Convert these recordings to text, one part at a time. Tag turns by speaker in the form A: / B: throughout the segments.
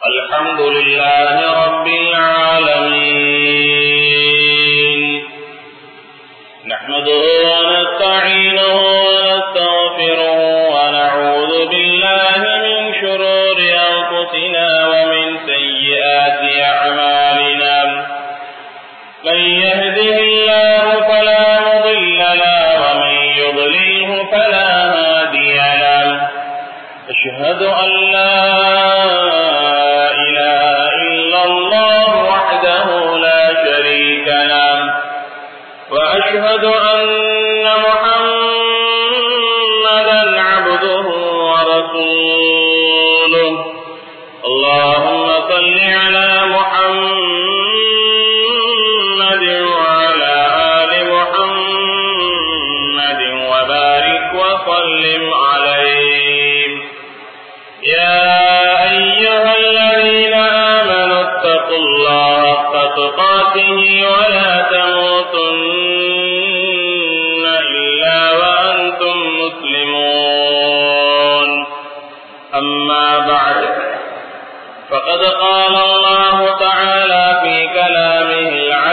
A: الحمد لله رب العالمين نحمده ونستعينه ونستغفره ونعوذ بالله من شرور أنفسنا ومن سيئات أعمالنا من يهده الله فلا مضل له ومن يضلله فلا هادي له أشهد أن لا إله إلا الله وحده لا شريك له وأشهد أن محمدا عبده ورسوله اللهم صل على محمد وعلى آل محمد وبارك وسلم عليه يا أيها الذين آمنوا اتقوا الله حق تقاته ولا تموتن إلا وأنتم مسلمون أما بعد فقد قال الله تعالى في كلامه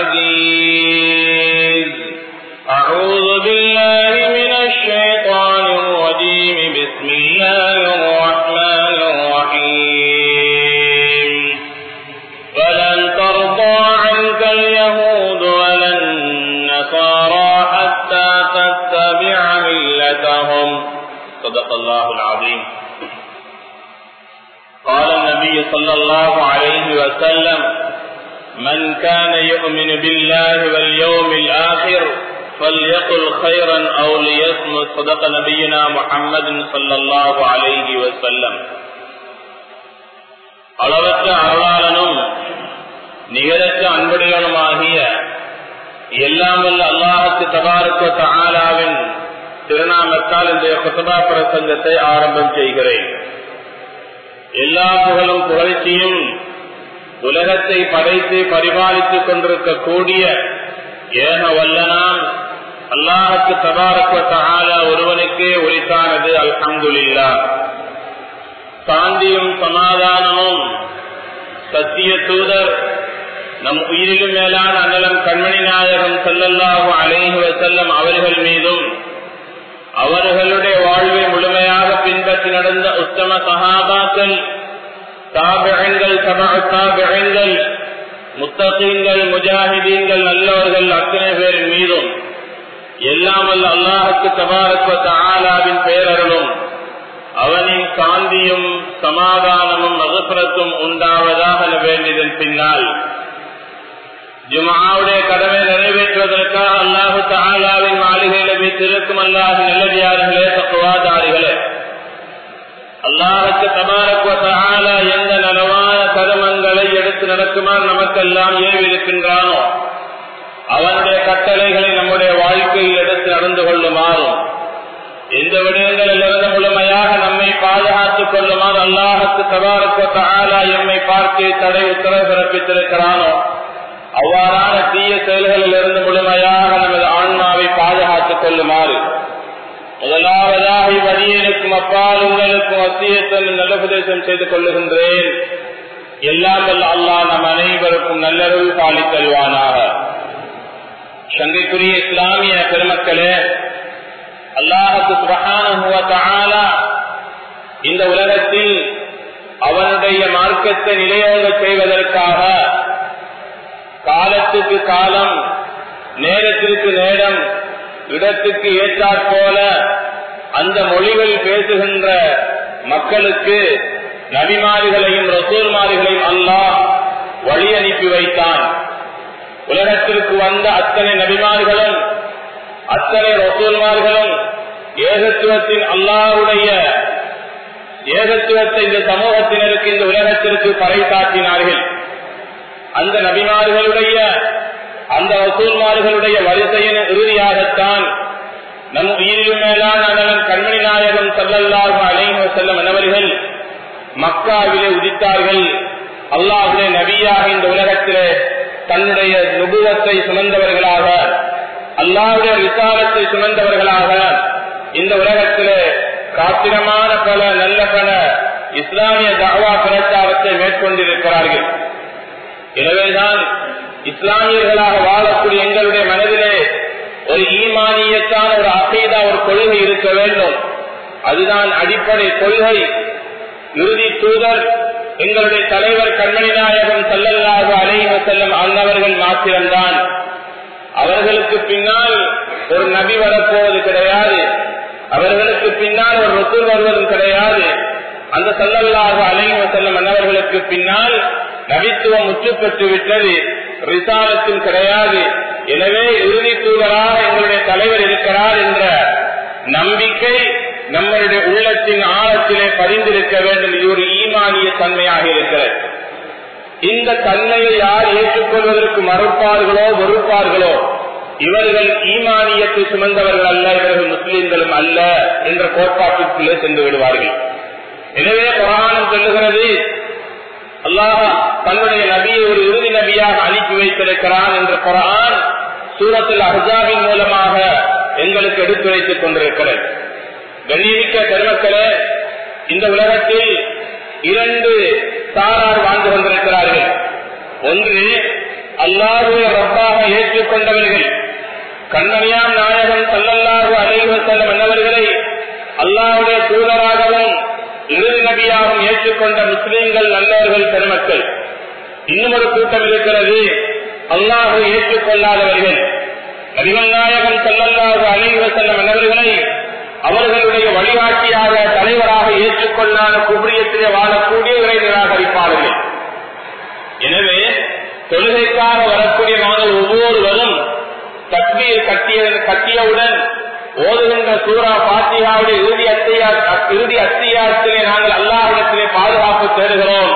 A: العزيز أعوذ بالله من الشيطان الرجيم بسم الله الرحمن الرحيم ولن ترضى عنك اليهود ولا النصارى حتى تتبع ملتهم صدق الله العظيم قال النبي صلى الله عليه وسلم من كان يؤمن بالله واليوم الآخر فليقل خيرا أو ليصمت صدق نبينا محمد صلى الله عليه وسلم அளவற்ற அருளாளனும் நிகரற்ற அன்புடையவனுமாகிய எல்லாம் வல்ல அல்லாஹுக்கு தபாருக்கு தஆலாவின் திருநாமத்தால் இந்த குத்தபா பிரசங்கத்தை ஆரம்பம் செய்கிறேன் எல்லா புகழும் புகழ்ச்சியும் உலகத்தை படைத்து பரிபாலித்துக் கொண்டிருக்கக்கூடிய ஏக வல்லனாம் அல்லாஹுக்கு தபாரக்க தஆலா ஒருவனுக்கே உரித்தானது அல்ஹம்துலில்லா சாந்தியும் சமாதானமும் சத்திய தூதர் நம் உயிரிலும் மேலான அண்ணலம் கண்மணி நாயகம் செல்லல்லாஹு அலைஹி வசல்லம் அவர்கள் மீதும் அவர்களுடைய வாழ்வை முழுமையாக பின்பற்றி நடந்த உத்தம சகாபாக்கள் தாபிழங்கள் தாபிழங்கள் முத்தகீன்கள் முஜாஹிதீன்கள் நல்லவர்கள் அத்தனை பேரின் மீதும் எல்லாம் அல்ல அல்லாஹுக்கு தபாரத்வத்த ஆலாவின் பேரர்களும் அவனின் சாந்தியும் சமாதானமும் மகசுரத்தும் உண்டாவதாக வேண்டியதன் பின்னால் ஜுமாவுடைய கடமை நிறைவேற்றுவதற்காக அல்லாஹு தாலாவின் மாளிகையில் வைத்திருக்கும் அல்லாஹ் நல்லடியார்களே தத்துவாதாரிகளே அல்லாஹுக்கு தபாரக்குவ எந்த நலவான கருமங்களை எடுத்து நடக்குமாறு நமக்கெல்லாம் ஏவிருக்கின்றானோ அவனுடைய கட்டளைகளை நம்முடைய வாழ்க்கையில் எடுத்து நடந்து கொள்ளுமாறும் எந்த விடயங்களிலிருந்து முழுமையாக நம்மை பாதுகாத்துக் கொள்ளுமாறு அல்லாஹுக்கு தபாரக்குவ ஆலா எம்மை பார்த்து தடை உத்தரவு பிறப்பித்திருக்கிறானோ அவ்வாறான தீய செயல்களில் இருந்து முழுமையாக நமது ஆன்மாவை பாதுகாத்துக் கொள்ளுமாறு முதலாவதாக இவ்வடியனுக்கும் அப்பால் உங்களுக்கும் அத்தியத்தன் நல்லுபதேசம் செய்து கொள்ளுகின்றேன் எல்லாம் வல்ல அல்லா நம் அனைவருக்கும் நல்லருள் பாலித்தல்வானாக சங்கைக்குரிய இஸ்லாமிய பெருமக்களே அல்லாஹுக்கு சுபகான இந்த உலகத்தில் அவனுடைய மார்க்கத்தை நிலையோங்க செய்வதற்காக காலத்துக்கு காலம் நேரத்திற்கு நேரம் இடத்துக்கு ஏற்றாற் போல அந்த மொழிகள் பேசுகின்ற மக்களுக்கு நபிமாரிகளையும் ரசூல்மாரிகளையும் அல்லாஹ் வழி அனுப்பி வைத்தான் உலகத்திற்கு வந்த அத்தனை நபிமார்களும் அத்தனை ரசூல்மார்களும் ஏகத்துவத்தின் அல்லாஹுடைய ஏகத்துவத்தை இந்த சமூகத்தினருக்கு இந்த உலகத்திற்கு பறைசாற்றினார்கள் அந்த நபிமார்களுடைய அந்த வசூல்மார்களுடைய வரிசையின் இறுதியாகத்தான் நம் உயிரிலும் மேலான அண்ணன் கண்மணி நாயகம் சல்லல்லாஹு அலைஹி செல்லும் அனவர்கள் மக்காவிலே உதித்தார்கள் அல்லாஹுடைய நபியாக இந்த உலகத்திலே தன்னுடைய நுபுவத்தை சுமந்தவர்களாக அல்லாவுடைய விசாலத்தை சுமந்தவர்களாக இந்த உலகத்திலே காத்திரமான பல நல்ல பல இஸ்லாமிய தாவா பிரச்சாரத்தை மேற்கொண்டிருக்கிறார்கள் எனவேதான் இஸ்லாமியர்களாக வாழக்கூடிய எங்களுடைய மனதிலே ஒரு ஈமானியத்தான ஒரு அசைதா ஒரு கொள்கை இருக்க வேண்டும் அதுதான் அடிப்படை கொள்கை இறுதி தூதர் எங்களுடைய தலைவர் கண்மணி நாயகம் செல்லல்லாக அலைவ செல்லும் அன்னவர்கள் மாத்திரம்தான் அவர்களுக்கு பின்னால் ஒரு நபி வரப்போவது கிடையாது அவர்களுக்கு பின்னால் ஒரு ருசூல் வருவதும் கிடையாது அந்த செல்லல்லாக அலைவ செல்லும் அன்னவர்களுக்கு பின்னால் நபித்துவம் முற்று பெற்று விட்டது ரிசாலத்தும் கிடையாது எனவே இறுதி தூதராக எங்களுடைய தலைவர் இருக்கிறார் என்ற நம்பிக்கை நம்மளுடைய உள்ளத்தின் ஆழத்திலே பதிந்திருக்க வேண்டும் இது ஒரு ஈமானிய தன்மையாக இருக்கிறது இந்த தன்மையை யார் ஏற்றுக்கொள்வதற்கு மறுப்பார்களோ வெறுப்பார்களோ இவர்கள் ஈமானியத்தை சுமந்தவர்கள் அல்ல இவர்கள் முஸ்லிம்களும் அல்ல என்ற கோட்பாட்டிற்குள்ளே சென்று விடுவார்கள் எனவே புராணம் சொல்லுகிறது அல்லாஹ் தன்னுடைய நபியை ஒரு இறுதி நபியாக அனுப்பி வைத்திருக்கிறான் என்ற குரான் சூரத்தில் அஹாவின் மூலமாக எங்களுக்கு எடுத்துரைத்துக் கொண்டிருக்கிறது கண்ணியமிக்க பெருமக்களே இந்த உலகத்தில் இரண்டு சாரார் வாழ்ந்து கொண்டிருக்கிறார்கள் ஒன்று அல்லாஹுவை ரப்பாக ஏற்றுக்கொண்டவர்கள் கண்ணனியாம் நாயகம் சல்லல்லாஹு அலைவ செல்லும் என்னவர்களை அல்லாஹுடைய தூதராகவும் இறுதி நபியாகவும் ஏற்றுக்கொண்ட முஸ்லீம்கள் நல்லவர்கள் பெருமக்கள் இன்னும் ஒரு கூட்டம் இருக்கிறது அல்லாஹை ஏற்றுக்கொள்ளாதவர்கள் நபிகள் நாயகம் சல்லல்லாஹு அலைவ செல்லும் என்னவர்களை அவர்களுடைய வழிகாட்டியாக தலைவராக ஏற்றுக்கொள்ளாத குபரியத்திலே வாழக்கூடிய இறை நிராகரிப்பார்கள் எனவே தொழுகைக்காக வரக்கூடிய நாங்கள் ஒவ்வொருவரும் தக்பீர் கட்டிய கட்டியவுடன் ஓதுகின்ற சூரா பாத்தியாவுடைய இறுதி அத்தியா இறுதி அத்தியாரத்திலே நாங்கள் அல்லாஹிடத்திலே பாதுகாப்பு தேடுகிறோம்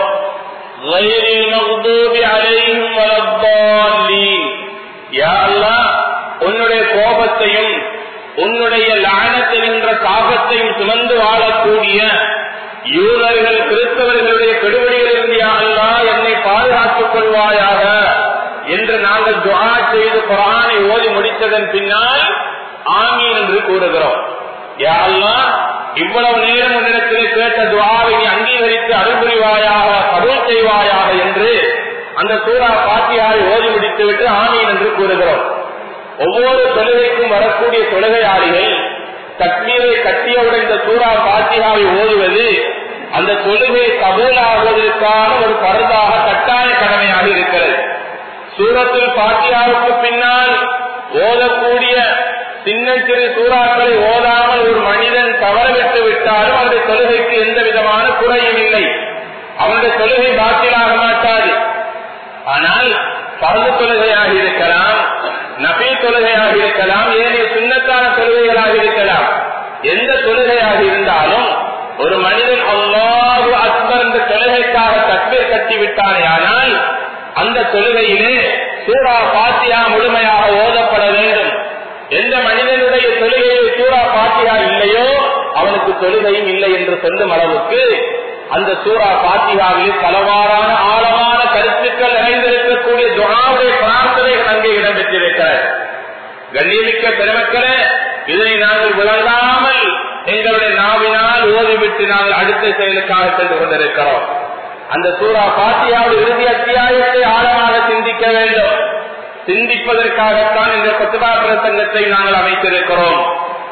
A: உன்னுடைய கோபத்தையும் உன்னுடைய லானத்தில் என்ற காகத்தையும் சுமந்து வாழக்கூடிய யூதர்கள் கிறிஸ்தவர்களுடைய கெடுபடிகளிலிருந்து அல்லா என்னை பாதுகாத்துக் கொள்வாயாக என்று நாங்கள் துவா செய்து குரானை ஓதி முடித்ததன் பின்னால் ஆமீன் என்று கூறுகிறோம் யாழ்லா இவ்வளவு நேரம் உன்னிடத்தில் கேட்ட துவாவை நீ அங்கீகரித்து அருள்புரிவாயாக கபூல் செய்வாயாக என்று அந்த சூறா பாத்தியாவை ஓதி முடித்துவிட்டு ஆமீன் என்று கூறுகிறோம் ஒவ்வொரு தொழுகைக்கும் வரக்கூடிய தொழுகையாளிகள் தக்மீரை கட்டியவுடன் இந்த சூறா பாத்தியாவை ஓதுவது அந்த தொழுகை கபூலாகுவதற்கான ஒரு பருதாக கட்டாய கடமையாக இருக்கிறது சூரத்தில் பாத்தியாவுக்கு பின்னால் ஓதக்கூடிய சின்ன சிறு சூறாக்களை ஓதாமல் ஒரு மனிதன் தவறவிட்டு விட்டாலும் அவருடைய தொழுகைக்கு எந்த விதமான குறையும் இல்லை அவனுடைய தொழுகை பாத்திலாக மாட்டாது ஆனால் பரது தொழுகையாக இருக்கலாம் நபி தொழுகையாக இருக்கலாம் ஏனைய சுண்ணத்தான தொழுகைகளாக இருக்கலாம் எந்த தொழுகையாக இருந்தாலும் ஒரு மனிதன் அல்லாஹு அக்பர் என்ற தொழுகைக்காக தக்பீர் கட்டிவிட்டானே ஆனால் அந்த தொழுகையிலே சூரா பாத்தியா முழுமையாக ஓதப்பட வேண்டும் எந்த மனிதனுடைய தொழுகையில் சூரா பாத்தியா இல்லையோ அவனுக்கு தொழுகையும் இல்லை என்று சொல்லும் அளவுக்கு அந்த சூரா பாத்தியாவில் பலவாறான ஆழமான கருத்துக்கள் நிறைந்திருக்கக்கூடிய துணாவுடைய பிரார்த்தனைகள் அங்கே இடம்பெற்றிருக்கிறது கண்ணியமிக்க பெருமக்களே இதனை நாங்கள் விளங்காமல் எங்களுடைய நாவினால் ஓதிவிட்டு நாங்கள் அடுத்த செயலுக்காக சென்று கொண்டிருக்கிறோம் அந்த சூறா பாத்தியாவுடைய இறுதி அத்தியாயத்தை ஆழமாக சிந்திக்க வேண்டும் சிந்திப்பதற்காகத்தான் இந்த கொத்துபா பிரசங்கத்தை நாங்கள் அமைத்திருக்கிறோம்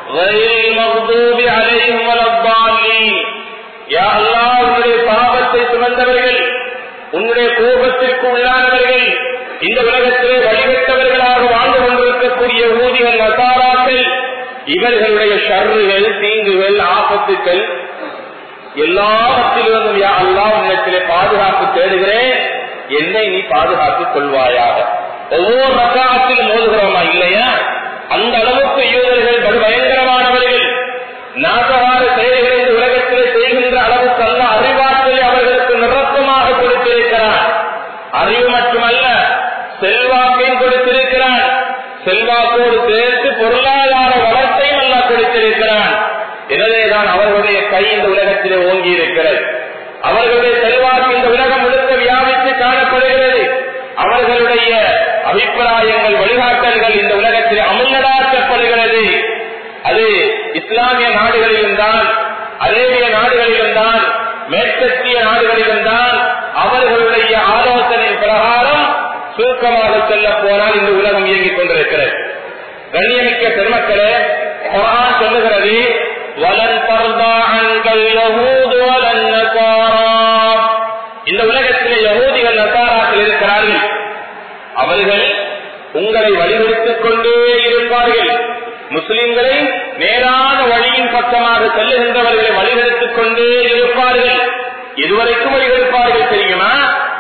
A: உன்னுடைய பாவத்தை சுமந்தவர்கள் உன்னுடைய கோபத்திற்கு உள்ளானவர்கள் இந்த உலகத்திலே வழிபட்டவர்களாக வாழ்ந்து கொண்டிருக்கக்கூடிய ஊதிகள் நசாராக்கள் இவர்களுடைய ஷர்றுகள் தீங்குகள் ஆபத்துக்கள் எல்லாவற்றிலிருந்தும் யா அல்லா உன்னிடத்திலே பாதுகாப்பு தேடுகிறேன் என்னை நீ பாதுகாத்துக் கொள்வாயாக ஒவ்வொரு ரக்காத்திலும் மோதுகிறோமா இல்லையா அந்த அளவுக்கு யூதர்கள் படு பயங்கரமானவர்கள் நாசகார செயல்களை இந்த உலகத்திலே செய்கின்ற அளவுக்கு அல்ல அறிவாற்றலை அவர்களுக்கு நிரப்பமாக கொடுத்திருக்கிறார் அறிவு மட்டுமல்ல செல்வாக்கையும் கொடுத்திருக்கிறான் செல்வாக்கோடு சேர்த்து பொருளாதார வளத்தையும் அல்ல கொடுத்திருக்கிறான் எனவேதான் அவர்களுடைய கை இந்த உலகத்திலே ஓங்கி இருக்கிறது அவர்களுடைய செல்வாக்கு இந்த உலகம் முழுக்க வியாபித்து காணப்படுகிறது அவர்களுடைய அபிப்பிராயங்கள் வழிகாட்டல்கள் இந்த உலகத்தில் அமுல்லடாக்கப்படுகிறது அது இஸ்லாமிய நாடுகளிலும் தான் அரேபிய நாடுகளிலும் தான் மேற்கத்திய நாடுகளிலும் தான் அவர்களுடைய ஆலோசனை பிரகாரம் சுருக்கமாக சொல்ல போனால் இந்த உலகம் இயங்கிக் கொண்டிருக்கிறது கண்ணியமிக்க பெருமக்களே குரான் சொல்லுகிறது வலன் பர்தா அன்கள் யஹூது வலன் நசாரா இந்த உலகத்திலே யகூதிகள் நசாராக்கள் இருக்கிறார்கள் அவர்கள் உங்களை வழிபடுத்திக் கொண்டே இருப்பார்கள் முஸ்லிம்களை நேரான வழியின் பக்கமாக செல்லுகின்றவர்களை வழிபடுத்திக் கொண்டே இருப்பார்கள் இதுவரைக்கும் வழிபடுப்பார்கள் தெரியுமா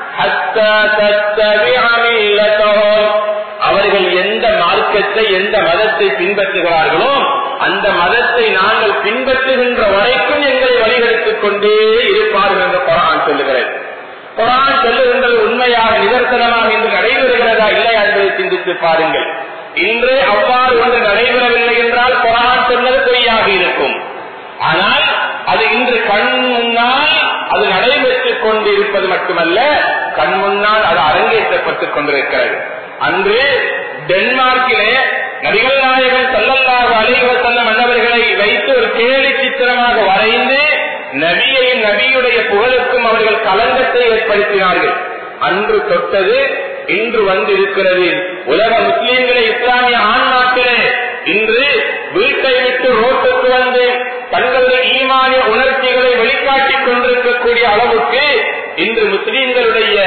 A: அவர்கள் எந்த மார்க்கத்தை எந்த மதத்தை பின்பற்றுகிறார்களோ அந்த மதத்தை நாங்கள் பின்பற்றுகின்ற வரைக்கும் எங்களை வழிகெடுத்துக் கொண்டே இருப்பார்கள் என்று குரான் சொல்லுகிறது குரான் சொல்லுகின்றது உண்மையாக நிதர்சனமாக இன்று நடைபெறுகிறதா இல்லையா என்பதை சிந்தித்து பாருங்கள் இன்று அவ்வாறு ஒன்று நடைபெறவில்லை என்றால் குரான் சொன்னது பொய்யாக இருக்கும் ஆனால் அது இன்று கண் முன்னால் அது நடைபெற்றுக் கொண்டிருப்பது மட்டுமல்ல கண் முன்னால் அது அரங்கேற்றப்பட்டுக் கொண்டிருக்கிறது அன்று டென்மார்க்கிலே நபிகள் நாயகன் செல்லல்லாக அழிவ செல்ல மன்னவர்களை வைத்து ஒரு கேலி சித்திரமாக வரைந்து நபியையும் நபியுடைய புகழுக்கும் அவர்கள் கலங்கத்தை ஏற்படுத்தினார்கள் அன்று தொட்டது இன்று வந்து இருக்கிறது உலக முஸ்லீம்களை இஸ்லாமிய ஆண்நாட்டிலே இன்று வீட்டை விட்டு ரோட்டுக்கு வந்து தங்களுடைய ஈமானிய உணர்ச்சிகளை வெளிக்காட்டிக் கொண்டிருக்கக்கூடிய அளவுக்கு இன்று முஸ்லீம்களுடைய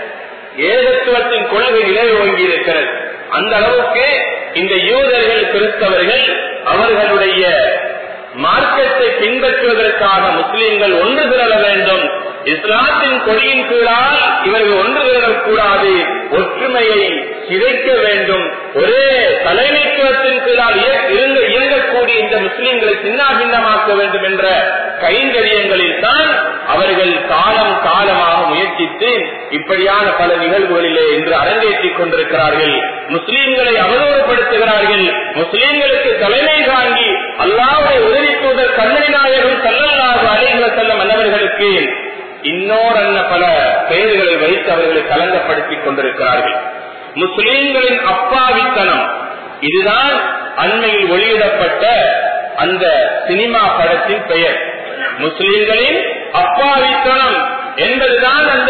A: ஏகத்துவத்தின் கொள்கை நிலை ஓங்கி இருக்கிறது அந்த அளவுக்கு இந்த யூதர்கள் கிறிஸ்தவர்கள் அவர்களுடைய மார்க்கத்தை பின்பற்றுவதற்காக முஸ்லிம்கள் ஒன்று திரள வேண்டும் இஸ்லாத்தின் கொடியின் கீழால் இவர்கள் ஒன்று திரளக்கூடாது ஒற்றுமையை சிதைக்க வேண்டும் ஒரே தலைமைத்துவத்தின் கீழால் இருந்து இயங்கக்கூடிய இந்த முஸ்லிம்களை சின்ன பின்னமாக்க வேண்டும் என்ற கைங்கரியங்களில் தான் அவர்கள் காலம் காலமாக முயற்சித்து இப்படியான பல நிகழ்வுகளிலே இன்று அரங்கேற்றிக் கொண்டிருக்கிறார்கள் முஸ்லீம்களை அவதூறுப்படுத்துகிறார்கள் முஸ்லீம்களுக்கு தலைமை தாங்கி அல்லாவுடைய உதவி தூதர் கண்ணனி நாயகம் செல்லல்லாக அலைகள செல்லும் மன்னவர்களுக்கு இன்னோரன்ன பல பெயர்களை வைத்து அவர்களை கலங்கப்படுத்திக் கொண்டிருக்கிறார்கள் முஸ்லீம்களின் அப்பாவித்தனம் இதுதான் அண்மையில் வெளியிடப்பட்ட அந்த சினிமா படத்தின் பெயர் முஸ்லீம்களின் அப்பாவித்தனம் என்பதுதான் அந்த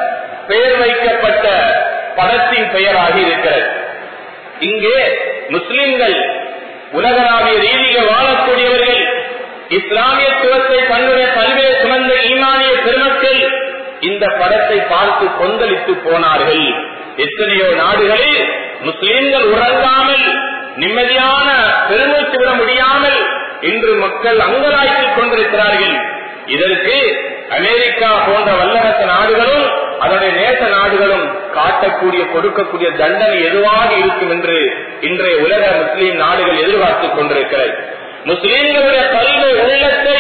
A: பெயர் வைக்கப்பட்ட படத்தின் பெயராக இருக்கிறது இங்கே முஸ்லிம்கள் உலகளாவிய ரீதியில் வாழக்கூடியவர்கள் இஸ்லாமியத்துவத்தை தன்னுடைய பல்வேறு சுமந்த ஈமானிய பெருமக்கள் இந்த படத்தை பார்த்து கொந்தளித்து போனார்கள் எத்தனையோ நாடுகளில் முஸ்லிம்கள் உறங்காமல் நிம்மதியான பெருமூச்சு விட முடியாமல் இன்று மக்கள் அங்கலாய்த்துக் கொண்டிருக்கிறார்கள் இதற்கு அமெரிக்கா போன்ற வல்லரசு நாடுகளும் அதனுடைய நேச நாடுகளும் காட்டக்கூடிய கொடுக்கக்கூடிய தண்டனை எதுவாக இருக்கும் என்று இன்றைய உலக முஸ்லீம் நாடுகள் எதிர்பார்த்துக் கொண்டிருக்கிறது முஸ்லீம்களுடைய கல்வி உள்ளத்தை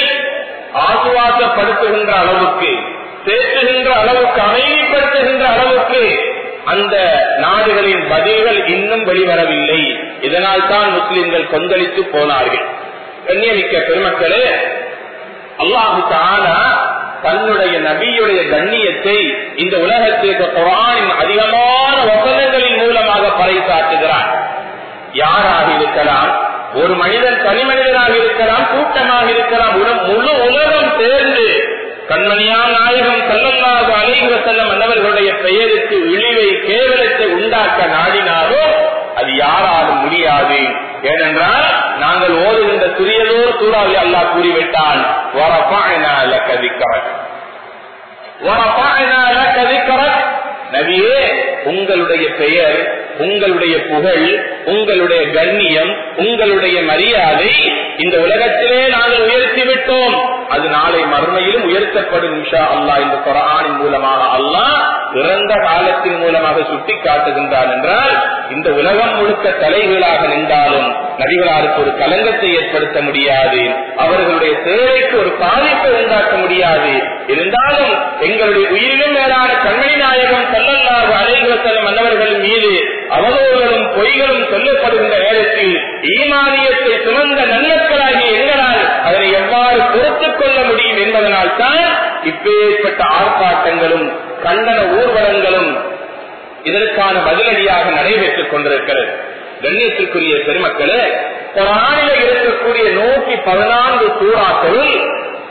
A: ஆசுவாசப்படுத்துகின்ற அளவுக்கு தேற்றுகின்ற அளவுக்கு அமைதிப்படுத்துகின்ற அளவுக்கு அந்த நாடுகளின் பதில்கள் இன்னும் வெளிவரவில்லை இதனால் தான் முஸ்லிம்கள் கொந்தளித்து போனார்கள் கண்ணியமிக்க பெருமக்களே அல்லாஹு தானா தன்னுடைய நபியுடைய கண்ணியத்தை இந்த உலகத்திற்கு குரானின் அதிகமான வசனங்களின் மூலமாக பறைசாட்டுகிறார் யாராக இருக்கலாம் ஒரு மனிதன் தனி மனிதனாக இருக்கலாம் கூட்டமாக இருக்கலாம் முழு உலகம் சேர்ந்து கண்மணியாம் நாயகம் செல்லல்லாத அலைகிற செல்லம் மன்னவர்களுடைய பெயருக்கு இழிவை கேவலத்தை உண்டாக்க நாடினாலும் அது யாராலும் முடியாது ஏனென்றால் நாங்கள் ஓதுகின்ற சிறியதோர் சூறாவை அல்லாஹ் கூறிவிட்டான் நபியே உங்களுடைய பெயர் உங்களுடைய புகழ் உங்களுடைய கண்ணியம் உங்களுடைய மரியாதை இந்த உலகத்திலே நாங்கள் உயர்த்தி விட்டோம் அது நாளை மறுமையிலும் உயர்த்தப்படும் இன்ஷா அல்லாஹ் இந்த குரானின் மூலமாக அல்லாஹ் இறந்த காலத்தின் மூலமாக சுட்டி காட்டுகின்றான் என்றால் இந்த உலகம் முழுக்க தலைகளாக நின்றாலும் நபிகளாருக்கு ஒரு கலங்கத்தை ஏற்படுத்த முடியாது அவர்களுடைய சேவைக்கு ஒரு பாதிப்பை உண்டாக்க முடியாது இருந்தாலும் எங்களுடைய உயிரிலும் மேலான கண்மணி நாயகம் செல்லல்லாக அலைகிற செல்லும் மன்னவர்கள் மீது அவதூறுகளும் பொய்களும் சொல்லப்படுகின்ற நேரத்தில் ஈமானியத்தை சுமந்த நன்மக்களாகிய எங்களால் அதனை எவ்வாறு பொறுத்துக் கொள்ள முடியும் என்பதனால் தான் இப்பேற்பட்ட ஆர்ப்பாட்டங்களும் கண்டன ஊர்வலங்களும் இதற்கான பதிலடியாக நடைபெற்றுக் கொண்டிருக்கிறது கண்ணியத்திற்குரிய பெருமக்களே குரானில இருக்கக்கூடிய நூற்றி பதினான்கு சூறாக்களில்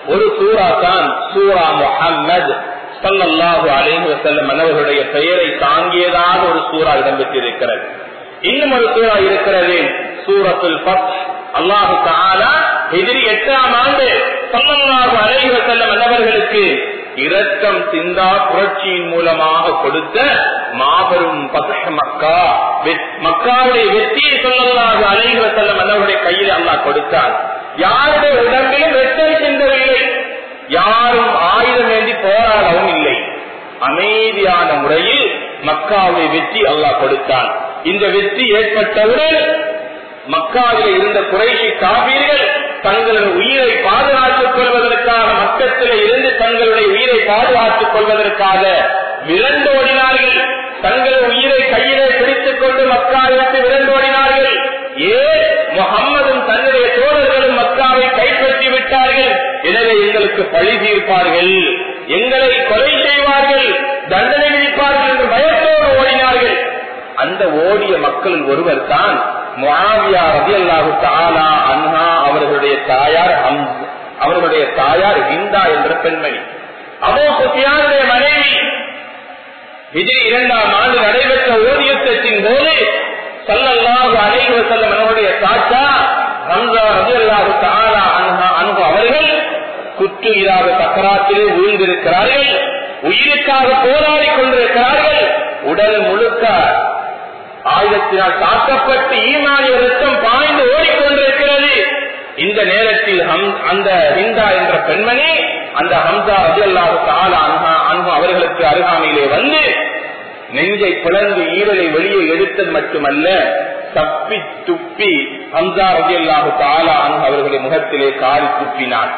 A: ஒரு சூரா தான் சூரா முஹம்மது சல்லல்லாஹு அலைஹி வஸல்லம் மன்னவர்களுடைய பெயரை தாங்கியதாக ஒரு சூறா இடம்பெற்றிருக்கிறது இன்னும் ஒரு சூறா இருக்கிறது சூரத்துல் ஃபத் அல்லாஹு தஆலா ஹிஜ்ரி எட்டாம் ஆண்டு சல்லல்லாஹு அலைஹி வஸல்லம் மன்னவர்களுக்கு இரக்கம் சிந்தா புரட்சியின் மூலமாக கொடுத்த மாபெரும் பதஹ் மக்கா மக்காவுடைய வெற்றியை சொல்லலாக அலைகிற செல்லம் மன்னவருடைய கையில் அல்லாஹ் கொடுத்தார் யாருடைய உடம்பிலும் வெற்றி சிந்தவில்லை யாரும் ஆயுதம் ஏந்தி போராடவும் இல்லை அமைதியான முறையில் மக்காவுடைய வெற்றி அல்லாஹ் கொடுத்தான் இந்த வெற்றி ஏற்பட்டவுடன் மக்காவில் இருந்த குறைசி காப்பீர்கள் தங்களது உயிரை பாதுகாத்துக் கொள்வதற்காக மக்கத்திலே இருந்து தங்களுடைய உயிரை பாதுகாத்துக் கொள்வதற்காக விரண்டோடினார்கள் தங்களது உயிரை கையிலே பிடித்துக் கொண்டு மக்காவை விட்டு விரண்டோடினார்கள் ஏன் முகம்மதும் தன்னுடைய தோழர்களும் மக்காவை கைப்பற்றி விட்டார்கள் எனவே எங்களுக்கு பழி தீர்ப்பார்கள் எங்களை கொலை செய்வார்கள் தண்டனை விதிப்பார்கள் என்று பயத்தோடு ஓடினார்கள் அந்த ஓடிய மக்களில் ஒருவர் தான் முஆவியா ரதியல்லாஹு தஆலா அன்ஹா அவர்களுடைய தாயார் ஹம்ஸ் அவர்களுடைய தாயார் ஹிந்தா என்ற பெண்மணி அபூ சுஃபியானுடைய மனைவி ஹிஜ்ரி இரண்டாம் ஆண்டு நடைபெற்ற ஓடியத்தின் போது சல்லல்லாஹு அலைஹி வஸல்லம் அவருடைய தாத்தா ஹம்சா ரதியல்லாஹு தஆலா அன்ஹா அன்ஹு அவர்கள் குற்றுயிராக சக்கராத்திலே வீழ்ந்திருக்கிறார்கள் உயிருக்காக போராடி கொண்டிருக்கிறார்கள் உடல் முழுக்க ஆயுதத்தினால் தாக்கப்பட்டு ஈமானிய ரத்தம் பாய்ந்து ஓடிக்கொண்டிருக்கிறது இந்த நேரத்தில் அந்த ஹிந்தா என்ற பெண்மணி அந்த ஹம்சா ரஜல்லாஹு தாலா அன்ஹா அன்பு அவர்களுக்கு அருகாமையிலே வந்து நெஞ்சை பிளந்து ஈரலை வெளியே எடுத்தது மட்டுமல்ல தப்பி துப்பி ஹம்சா ரஜல்லாஹு தாலா அன்பு அவர்களுடைய முகத்திலே காரி துப்பினார்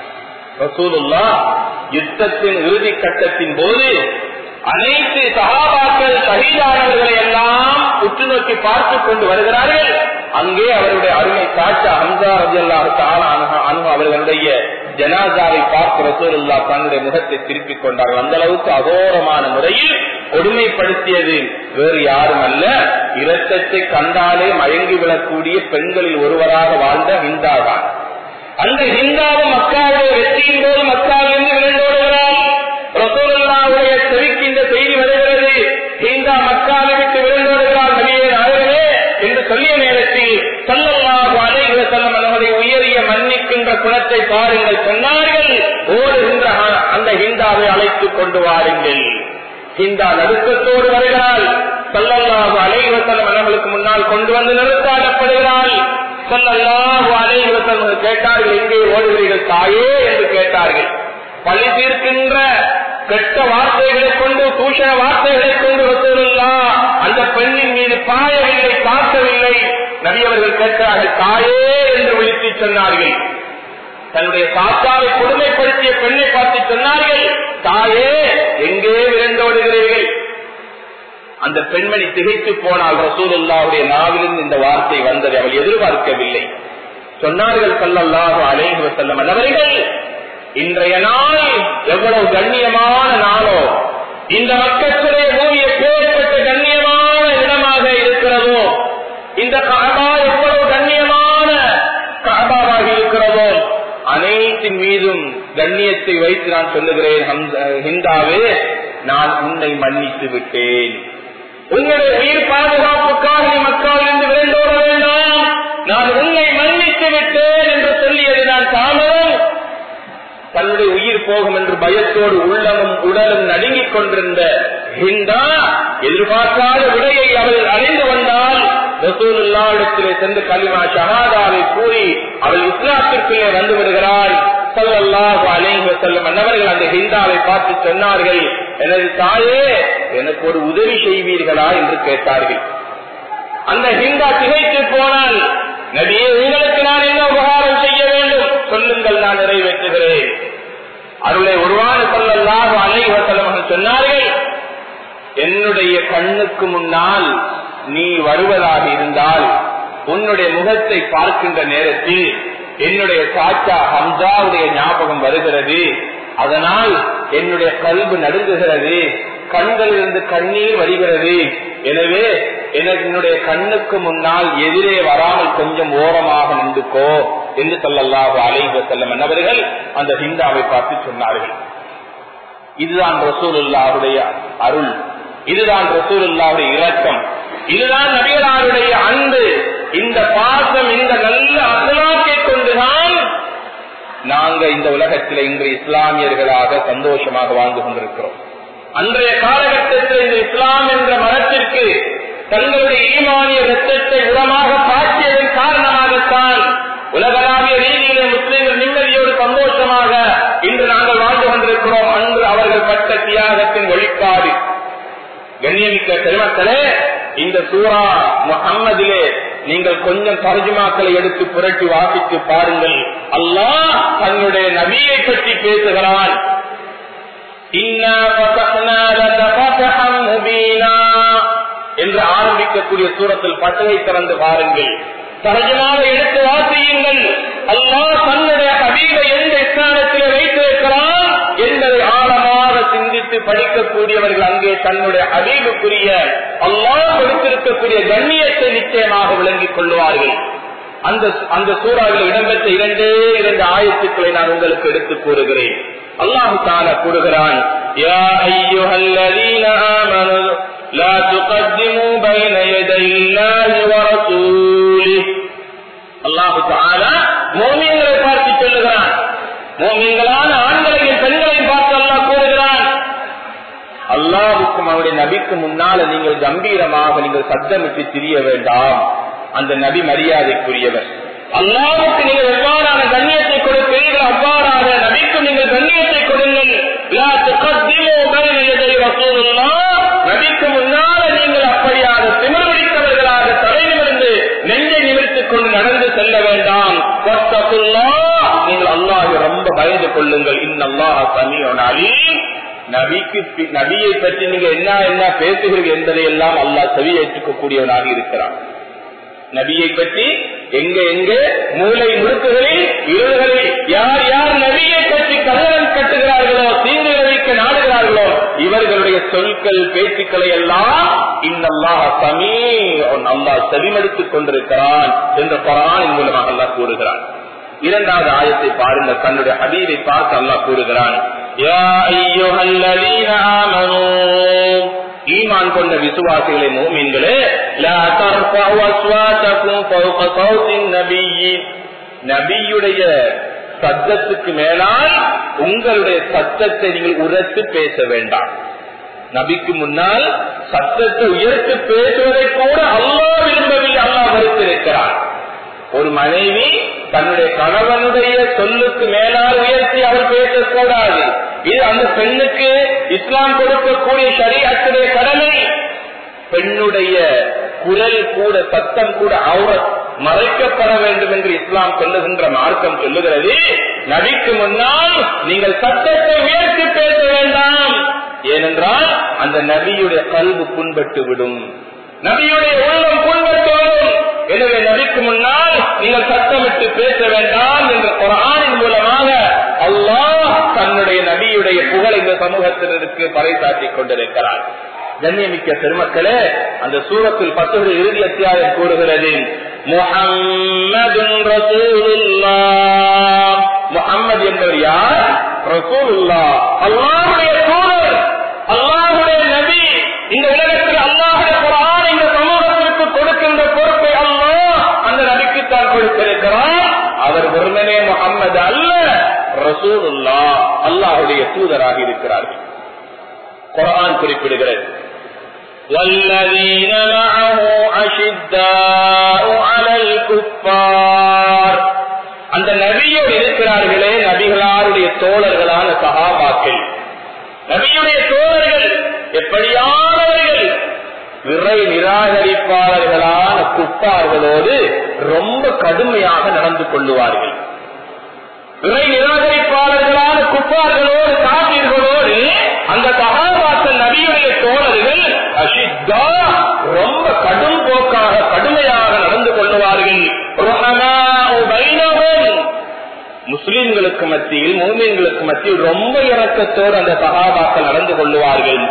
A: ரசூலுல்லா யுத்தத்தின் இறுதி கட்டத்தின் போது அனைத்து சகாபாக்கள் சகிதானவர்களை எல்லாம் உற்று நோக்கி பார்த்துக் கொண்டு வருகிறார்கள் அங்கே அவருடைய அருமை சாட்சா ஹம்சா ரஜல்லா தாலா அனு அவர்களுடைய ஜனாசாவை பார்த்து ரசூலுல்லா தன்னுடைய முகத்தை திருப்பிக் கொண்டார்கள் அந்த அளவுக்கு அகோரமான முறையில் கொடுமைப்படுத்தியது வேறு யாரும் அல்ல இரத்தத்தை கண்டாலே மயங்கி விடக்கூடிய பெண்களில் ஒருவராக வாழ்ந்த ஹிந்தாதான் அந்த ஹிந்தாவும் மக்காவுடைய வெற்றியின் போது மக்காவிலிருந்து விரண்டோடுகிறார் ரசூலுல்லாவுடைய செவிக்கு இந்த செய்தி வருகிறது ஹிந்தா மக்காவை விட்டு விரண்டோடுகிறார் நபியே நாயகமே என்று சொல்லிய நேரத்தில் சல்லல்லாஹு அலைஹி வஸல்லம் அவருடைய உயரிய மன்னிக்கின்ற குணத்தை பாருங்கள் சொன்னார்கள் ஓடுகின்ற அந்த ஹிந்தாவை அழைத்துக் கொண்டு வாருங்கள் ஹிந்தா நடுக்கத்தோடு வருகிறாள் சல்லல்லாஹு அலைஹி வஸல்லம் அவர்களுக்கு முன்னால் கொண்டு வந்து நிறுத்தாடப்படுகிறாள் சல்லல்லாஹு அலைஹி வஸல்லம் கேட்டார்கள் எங்கே ஓடுகிறீர்கள் தாயே என்று கேட்டார்கள் பள்ளி தீர்க்கின்ற கெட்ட வார்த்தைகளை கொண்டு தூஷண வார்த்தைகளை கொண்டு வசூலுல்லா அந்த பெண்ணின் மீது பாயவில்லை தாக்கவில்லை நபியவர்கள் கேட்கிறார்கள் தாயே என்று விழித்து சொன்னார்கள் தன்னுடைய தாத்தாவை கொடுமைப்படுத்திய பெண்ணை பார்த்து சொன்னார்கள் தாயே எங்கே விரண்டோடுகிறீர்கள் அந்த பெண்மணி திகைத்து போனால் ரசூலுல்லாவுடைய நாவிலிருந்து இந்த வார்த்தை வந்ததை அவள் எதிர்பார்க்கவில்லை சொன்னார்கள் சல்லல்லாஹு அலைஹி வஸல்லம் அவர்கள் இன்றைய நாள் எவ்வளவு கண்ணியமான நாளோ இந்த மக்களுடைய பூமி எப்பேற்பட்ட கண்ணியமான இடமாக இருக்கிறதோ இந்த காபா எவ்வளவு கண்ணியமான காபாவாக இருக்கிறதோ அனைத்தின் மீதும் கண்ணியத்தை வைத்து நான் சொல்லுகிறேன் ஹிந்தாவே நான் உன்னை மன்னித்து விட்டேன் உங்களுடைய உயிர் பாதுகாப்புக்காக நீ மக்களிலிருந்து விரண்டோட வேண்டாம் நான் உன்னை மன்னித்து விட்டேன் என்று சொல்லியது நான் தாமதம் தன்னுடைய உயிர் போகும் என்று பயத்தோடு உள்ளமும் உடலும் நடுங்கிக் கொண்டிருந்த ஹிந்தா எதிர்பார்க்காத விடையை அவள் அடைந்து வந்தால் ரசூலுல்லா இடத்திலே சென்று கலிமா ஷஹாதாவை கூறி அவள் இஸ்லாத்திற்குள்ளே வந்து விடுகிறாள் சல்லல்லாஹு அலைஹி வஸல்லம் அன்னவர்கள் அந்த ஹிந்தாவை பார்த்து சொன்னார்கள் எனது தாயே எனக்கு ஒரு உதவி செய்வீர்களா என்று கேட்டார்கள் அந்த ஹிந்தா திகைத்து போனால் நபியே உங்களுக்கு நான் என்ன உபகாரம் செய்ய வேண்டும் சொல்லுங்கள் நான் நிறைவேற்றுகிறேன் அருளை உருவான சொல்லல்லாக அலைவசலம் சொன்னார்கள் என்னுடைய கண்ணுக்கு முன்னால் நீ வருவதாக இருந்தால் உன்னுடைய முகத்தை பார்க்கின்ற நேரத்தில் என்னுடைய சாச்சா ஹம்சாவுடைய ஞாபகம் வருகிறது அதனால் என்னுடைய கல்வி நடுங்குகிறது கண்களிலிருந்து கண்ணீர் வருகிறது எனவே எனக்கு என்னுடைய கண்ணுக்கு முன்னால் எதிரே வராமல் கொஞ்சம் ஓரமாக நின்றுக்கோ
B: என்று சொல்லல்லாஹு அலைவ செல்லம் என்னவர்கள் அந்த ஹிந்தாவை பார்த்து சொன்னார்கள் இதுதான் ரசூலுல்லாவுடைய அருள் இதுதான் ரசூலுல்லாவுடைய இரக்கம் இதுதான் நபிகளாருடைய அன்பு இந்த பாசம் இந்த நல்ல அசலாக்கை கொண்டுதான் நாங்க இந்த உலகத்தில் இன்று இஸ்லாமியர்களாக சந்தோஷமாக வாழ்ந்து கொண்டிருக்கிறோம் அன்றைய காலகட்டத்தில் இந்த இஸ்லாம் என்ற மரத்திற்கு தங்களுடைய ஈமானிய ரத்தத்தை உரமாக காட்டியதன் காரணமாகத்தான் உலகளாவிய ரீதியிலே முஸ்லீம்கள் நிம்மதியோடு சந்தோஷமாக இன்று நாங்கள் வாழ்ந்து கொண்டிருக்கிறோம் அன்று அவர்கள் பட்ட தியாகத்தின் வெளிப்பாடு கண்ணியமிக்க பெருமக்களே இந்த சூரா முகம்மதிலே நீங்கள் கொஞ்சம் தர்ஜுமாக்களை எடுத்து புரட்டி வாசித்து பாருங்கள் அல்லாஹ் தன்னுடைய நபியை பற்றி பேசுகிறான் என்று ஆரம்பிக்கக்கூடிய சூரத்தில் பட்டகை திறந்து பாருங்கள் சகஜமாக எடுத்து வாசியுங்கள் அல்லாஹ் தன்னுடைய ஹபீபை எந்த ஸ்தானத்தில் வைத்திருக்கிறான் என்பதை ஆழமாக சிந்தித்து படிக்கக்கூடியவர்கள் அங்கே தன்னுடைய ஹபீபுக்குரிய அல்லாஹ் கொடுத்திருக்கக்கூடிய கண்ணியத்தை நிச்சயமாக விளங்கிக் கொள்வார்கள் அந்த அந்த சூறாவில் இடம்பெற்ற இரண்டே இரண்டு ஆயத்துக்களை நான் உங்களுக்கு எடுத்து கூறுகிறேன் அல்லாஹு தாலா கூறுகிறான் யா ஐயுஹல்லதீன ஆமனு لا تقدموا بين يدي الله ورسوله அல்லாஹு தாலா மோமியங்களை பார்த்து சொல்லுகிறான் மோமியங்களான ஆண்களையும் பெண்களையும் பார்த்து அல்லாஹ் கூறுகிறான் அல்லாவுக்கும் அவருடைய நபிக்கு முன்னால நீங்கள் கம்பீரமாக நீங்கள் சத்தமிட்டு திரிய வேண்டாம் அந்த நபி மரியாதைக்குரியவர் அல்லாவுக்கு நீங்கள் எவ்வாறான கண்ணியத்தை கொடுப்பீர்கள் அவ்வாறான நபிக்கும் நீங்கள் கண்ணியத்தை கொடுங்கள் நபிக்கு முன்னால நீங்கள் அப்படியாக திமிர்வடித்தவர்களாக தலை நிமிர்ந்து நெஞ்சை நிமிர்த்திக் கொண்டு நடந்து செல்ல வேண்டாம் நீங்கள் அல்லாஹ் ரொம்ப பயந்து கொள்ளுங்கள் இன்னல்லாஹ் சமியோனாலி நபிக்கு நபியை பற்றி நீங்க என்ன என்ன பேசுகிறீர்கள் என்பதை எல்லாம் அல்லாஹ் செவி ஏற்றுக்கக்கூடியவனாக இருக்கிறான் நபியை பற்றி எங்க எங்க மூளை முழுக்குகளில் இருள்களில் யார் யார் நபியை பற்றி கல்லறம் கட்டுகிறார்களோ தீங்கு விளைவிக்க நாடுகிறார்களோ இவர்களுடைய சொற்கள் பேச்சுக்களை எல்லாம் இன்னல்லாஹ் சமீ அல்லாஹ் செவிமடுத்துக் கொண்டிருக்கிறான் என்ற குரானின் மூலமாக அல்லாஹ் கூறுகிறான் இரண்டாவது ஆயத்தை பாருங்கள் தன்னுடைய ஹபீரை பார்த்து அல்லாஹ் கூறுகிறான் யா ஐயுஹல்லதீன ஆமனூ ஈமான் கொண்ட விசுவாசிகளை மோமீன்களே நபியுடைய சத்தத்துக்கு மேலால் உங்களுடைய சத்தத்தை நீங்கள் உரத்து பேச வேண்டாம் நபிக்கு முன்னால் சத்தத்தை உயர்த்து பேசுவதை கூட அல்லா விரும்பவில்லை அல்லா மறுத்திருக்கிறார் ஒரு மனைவி தன்னுடைய கணவனுடைய சொல்லுக்கு மேலால் உயர்த்தி அவர் பேசக்கூடாது இது அந்த பெண்ணுக்கு இஸ்லாம் கொடுக்கக்கூடிய சரீரத்துடைய கடமை பெண்ணுடைய குரல் கூட சத்தம் கூட அவர் மறைக்கப்பட வேண்டும் என்று இஸ்லாம் சொல்லுகின்ற மார்க்கம் சொல்லுகிறது நபிக்கு முன்னால் நீங்கள் சத்தத்தை உயர்த்தி பேச வேண்டாம் ஏனென்றால் அந்த நபியுடைய கல்வு புண்பட்டு விடும் நபியுடைய உள்ளம் புண்பட்டோடும் எனவே நபிக்கு முன்னால் நீங்கள் சத்தமிட்டு பேச வேண்டாம் என்ற குரானின் மூலமாக அல்லாஹ் தன்னுடைய நபியுடைய புகழ் இந்த சமூகத்தினருக்கு பறைசாற்றிக் கொண்டிருக்கிறார் கண்ணியமிக்க பெருமக்களே அந்த சூரத்தில் பத்து இறுதி அத்தியாயம் கூறுகிறது முஹம்மது முகம்மது என்பவர் யார் ரசூலுல்லா அல்லாஹுடைய தூதர் அல்லாஹுடைய நபி இந்த உலகத்தில் அல்லாஹுடைய குரான் இந்த சமூகத்திற்கு கொடுக்கின்ற பொறுப்பை அல்லாஹ் அந்த நபிக்குத்தான் கொடுத்திருக்கிறார் அவர் வெறுமனே முகம்மது அல்ல ரசூலுல்லா அல்லாஹுடைய தூதராக இருக்கிறார்கள் குரான் குறிப்பிடுகிறது والذين معه أشداء على الكفار அந்த நபியோடு இருக்கிறார்களே நபிகளாருடைய தோழர்களான சகாபாக்கள் நபியுடைய தோழர்கள் எப்படியானவர்கள் விரை நிராகரிப்பாளர்களான குப்பார்களோடு ரொம்ப கடுமையாக நடந்து கொள்ளுவார்கள் விரை நிராகரிப்பாளர்களான குப்பார்களோடு காப்பீர்களோடு அந்த சகாபாக்கள் நபியுடைய தோழர்கள் அஷித்தா ரொம்ப கடும் போக்காக கடுமையாக நடந்து கொள்ளுவார்கள் முஸ்லிம்களுக்கு மத்தியில் மூமியங்களுக்கு மத்தியில் ரொம்ப இறக்கத்தோடு அந்த சகாபாக்கள் நடந்து கொள்ளுவார்கள்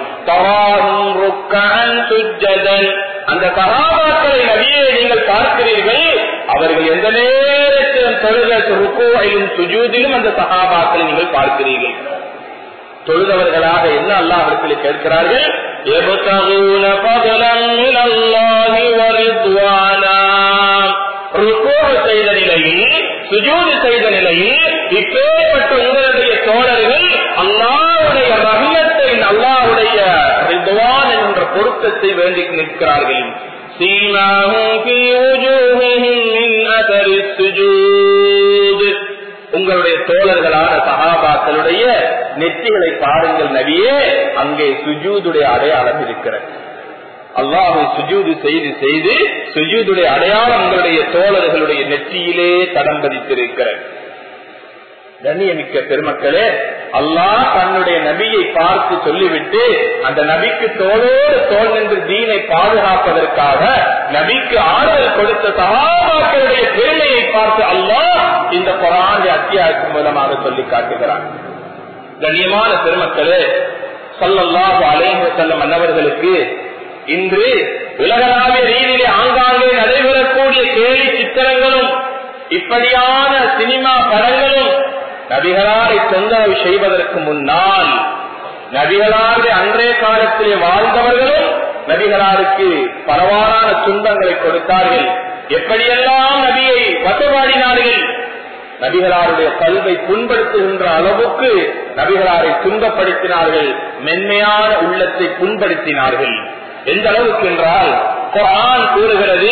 B: அந்த சகாபாக்களை நபியை நீங்கள் பார்க்கிறீர்கள் அவர்கள் எந்த நேரத்திலும் தொழுத ருக்கோயிலும் சுஜூதிலும் அந்த சகாபாக்களை நீங்கள் பார்க்கிறீர்கள் தொழுதவர்களாக என்ன அல்லாஹ் அவர்களை கேட்கிறார்கள்
A: يبتغون فضلا من الله ورضوانا
B: ருக்கோவு செய்த நிலையில் சுஜூது செய்த நிலையில் இப்பேற்பட்ட உங்களுடைய தோழர்கள் அல்லாவுடைய ரஹ்மத்தை அல்லாவுடைய ரிதுவான் என்ற பொருத்தத்தை வேண்டி நிற்கிறார்கள்
A: سيماهم في وجوههم من أثر السجود
B: உங்களுடைய தோழர்களான சகாபாக்களுடைய நெற்றிகளை பாருங்கள் நபியே அங்கே சுஜூதுடைய அடையாளம் இருக்கிறது அல்லாஹை சுஜூது செய்து செய்து சுஜூதுடைய அடையாளம் உங்களுடைய தோழர்களுடைய நெற்றியிலே தடம் பதித்திருக்கிறது கண்ணியமிக்க பெருமக்களே அல்லாஹ் தன்னுடைய நபியை பார்த்து சொல்லிவிட்டு அந்த நபிக்கு தோளோடு தோல் நின்று தீனை பாதுகாப்பதற்காக நபிக்கு ஆறுதல் கொடுத்த சகாபாக்களுடைய பெருமையை பார்த்து அல்லாஹ் இந்த பொறாண்டி அத்தியாயத்தின் மூலமாக சொல்லி காட்டுகிறான் கண்ணியமான பெருமக்களே சொல்லல்லாஹு அலைஹி செல்லும் மன்னவர்களுக்கு இன்று உலகளாவிய ரீதியிலே ஆங்காங்கே நடைபெறக்கூடிய கேலி சித்திரங்களும் இப்படியான சினிமா படங்களும் நபிகளாரை தொந்தரவு செய்வதற்கு முன்னால் நபிகளாருடைய அன்றைய காலத்திலே வாழ்ந்தவர்களும் நபிகளாருக்கு பலவாறான துன்பங்களை கொடுத்தார்கள் எப்படியெல்லாம் நபியை வசவாடினார்கள் நபிகளாருடைய கல்வை புண்படுத்துகின்ற அளவுக்கு நபிகளாரை துன்பப்படுத்தினார்கள் மென்மையான உள்ளத்தை புண்படுத்தினார்கள் எந்த அளவுக்கு என்றால் குரான் கூறுகிறது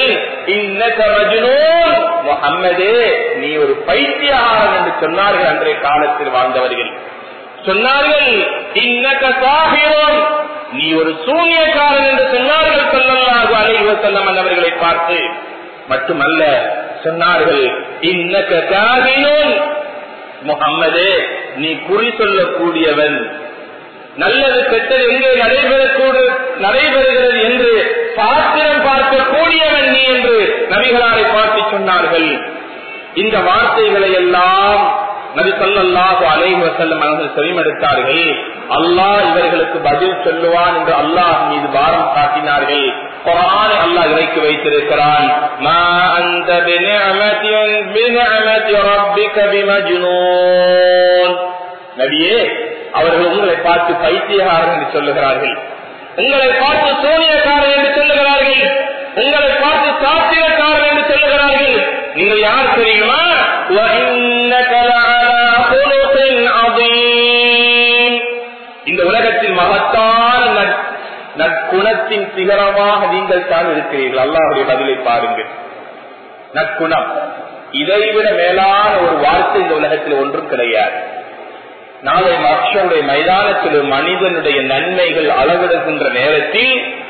B: முகம்மதே நீ ஒரு பைத்தியகாரன் என்று சொன்னார்கள் அன்றைய காலத்தில் வாழ்ந்தவர்கள் சொன்னார்கள் இன்னக சாகிரோன் நீ ஒரு சூனியக்காரன் என்று சொன்னார்கள் சொல்லல்லாஹு அலைஹி வஸல்லம் அவர்களை பார்த்து மட்டுமல்ல சொன்னார்கள் இன்னக காகினோன் முகம்மதே நீ குறி சொல்லக்கூடியவன் நல்லது கெட்டது எங்கே நடைபெறக்கூட நடைபெறுகிறது என்று சாஸ்திரம் பார்க்கக்கூடியவன் நீ என்று நபிகளாரை பார்த்து சொன்னார்கள் இந்த வார்த்தைகளை எல்லாம் நபி சொல்லல்லாஹு அலைஹி வசல்லம் அவர்கள் செவிமடுத்தார்கள் அல்லாஹ் இவர்களுக்கு பதில் சொல்லுவான் என்று அல்லாஹ் மீது பாரம் காட்டினார்கள் குரானை அல்லாஹ் இறக்கி வைத்திருக்கிறான் மா அந்த நபியே அவர்கள் உங்களை பார்த்து பைத்தியகாரன் என்று சொல்லுகிறார்கள் உங்களை பார்த்து சோனியக்காரன் என்று சொல்லுகிறார்கள் உங்களை பார்த்து சாத்தியக்காரன் என்று சொல்லுகிறார்கள் நீங்கள் யார் தெரியுமா இந்த உலகத்தில் மகத்தான நற்குணத்தின் சிகரமாக நீங்கள் தான் இருக்கிறீர்கள் அல்லாவுடைய பதிலை பாருங்கள் நற்குணம் இதைவிட மேலான ஒரு வார்த்தை இந்த உலகத்தில் ஒன்றும் கிடையாது நாளை மக்ஷனுடைய மைதானத்தில் ஒரு மனிதனுடைய நன்மைகள் அளவிடுகின்ற நேரத்தில்